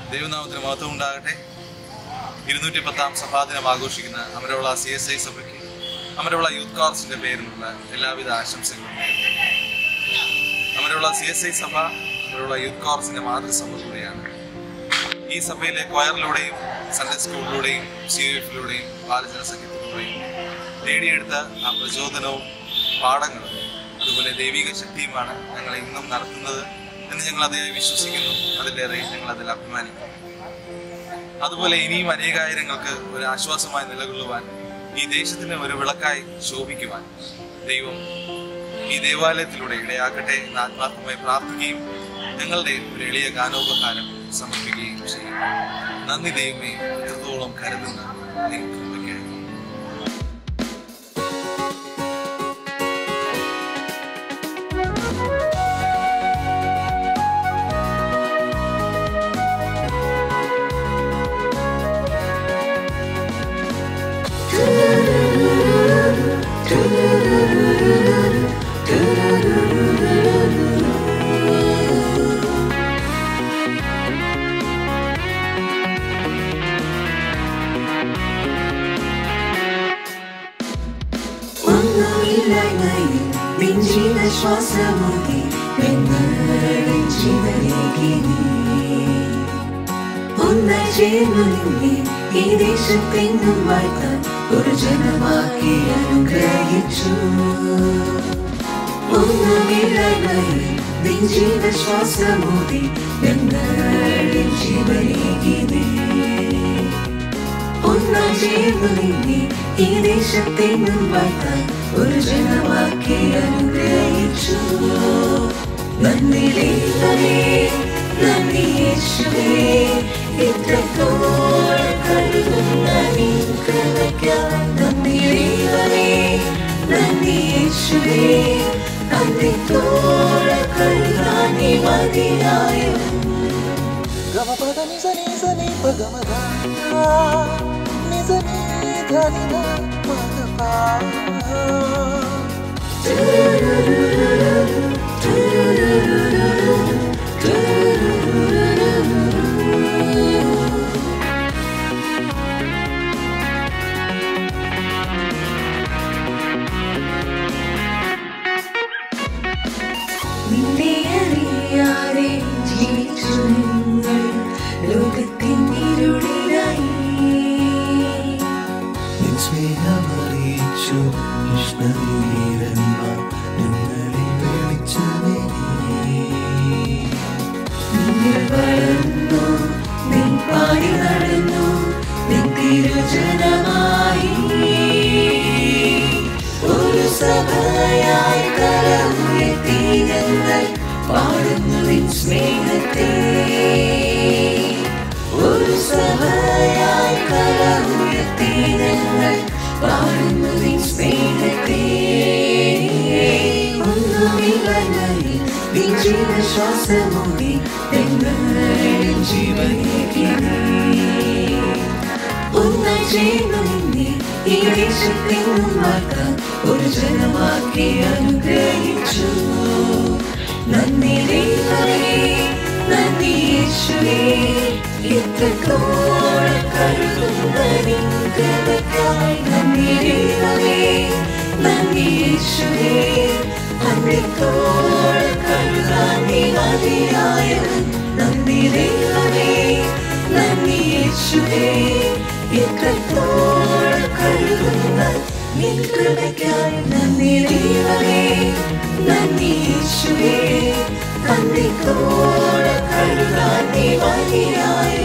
ദൈവനാമത്തിന് മഹത്വം ഉണ്ടാകട്ടെ ഇരുന്നൂറ്റി പത്താം സഭാദിനം ആഘോഷിക്കുന്ന അമരവള സി എസ് ഐ സഭയ്ക്ക് അമരവള യൂത്ത് കോർസിന്റെ പേരിലുള്ള എല്ലാവിധ ആശംസകളും നേരുന്നു. അമരവള സി എസ് ഐ സഭ അമരവള യൂത്ത് കോർസിന്റെ മാതൃസഭ കൂടിയാണ് ഈ സഭയിലെ ക്വയറിലൂടെയും സൺഡേ സ്കൂളിലൂടെയും സി യു എഫിലൂടെയും ബാലജന സംഗീതത്തിലൂടെയും നേടിയെടുത്ത ആ പ്രചോദനവും പാഠങ്ങളും അതുപോലെ ദൈവിക ശക്തിയുമാണ് ഞങ്ങൾ ഇന്നും നടത്തുന്നത് എന്ന് ഞങ്ങൾ അതിയായി വിശ്വസിക്കുന്നു അതിലേറെ ഞങ്ങൾ അതിൽ അഭിമാനിക്കുന്നു അതുപോലെ ഇനിയും അനേകായിരങ്ങൾക്ക് ഒരു ആശ്വാസമായി നിലകൊള്ളുവാൻ ഈ ദേശത്തിന് ഒരു വിളക്കായി ശോഭിക്കുവാൻ ദൈവം ഈ ദേവാലയത്തിലൂടെ ഇടയാക്കട്ടെ എന്ന് ആത്മാർത്ഥമായി പ്രാർത്ഥിക്കുകയും ഞങ്ങളുടെ ഒരു എളിയ ഗാനോപഹാരം സമർപ്പിക്കുകയും ചെയ്യും നന്ദി ദൈവമേ എത്രത്തോളം കരുതുന്ന നിൻ കൃപയ്ക്കായി ഒന്നുമില്ലായ്മയിൽ നിൻ ജീവശ്വാസമൂകി ഞങ്ങളുടെ ജീവനേകി നീ. ഒന്നായി ചേർന്നു നിന്നെ ഈ ദേശത്തെങ്ങും വാഴ്ത്താൻ ഒരു ജനമാക്കി അനുഗ്രഹിച്ചു ഒന്നുമില്ലായ്മയിൽ നിൻ ജീവശ്വാസമൂകി ഞങ്ങളുടെ ജീവനേകി നീ. ഒന്നാം ചേർന്നു നിന്നെ ഈ ദേശത്തെങ്ങും വാഴ്ത്താൻ ഒരു ജനമാക്കി അനുഗ്രഹിച്ചു നന്ദി ദൈവമേ നന്ദി യേശുവേ ഇത്രത്തോളം കരുതുന്ന നീ കൃപയ്ക്കായി നന്ദി ദൈവമേ നന്ദി യേശുവേ അന്ത്യത്തോളം കരുതാൻ നീ മതിയായോ గమపద నిజ నిజ ని పగమద నిజ ని ధని న పగప നിന്നെ അറിയാതെ ജീവിച്ചു നിങ്ങൾ ലോകത്തിൻ ഇരുളിലായി നിൻ സ്നേഹമറിയിച്ചു കൃഷ്ണവീരന്മാർ ഞങ്ങളെ വിളിച്ചവേ നിങ്ങൾ വളർന്നു നിൻ പാടി നടന്നു നിൻ തിരുജനമായി ഒരു സഭയായി കരമുയർത്തി ഞങ്ങൾ പാടുന്നു നിൻ സ്നേഹത്തെ ഒരു സഭയായി കരമുയർത്തി ഞങ്ങൾ പാടുന്നു നിൻ സ്നേഹത്തെ ഒന്നുമില്ലായ്മയിൽ നിൻ ജീവശ്വാസമൂടി ഞങ്ങളുടെ ജീവനേകി ഒന്നായി ചേർന്നു നിന്നെ ഈ ദേശത്തെങ്ങും വാഴ്ത്താൻ ഒരു ജനമാക്കി അനുഗ്രഹിച്ചു നന്ദി ദൈവമേ നന്ദി യേശുവേ ഇത്രത്തോളം കരുതുന്ന നിൻ കൃപയ്ക്കായി നന്ദി ദൈവമേ നന്ദി യേശുവേ അന്ത്യത്തോളം കരുതാൻ നീ മതിയായവൻ നന്ദി ദൈവമേ നന്ദി യേശുവേ ഇത്രത്തോളം കരുതുന്ന നിൻ കൃപയ്ക്കായി നന്ദി ദൈവമേ നന്ദി യേശുവേ അന്ത്യത്തോളം കരുതാൻ നീ മതിയായ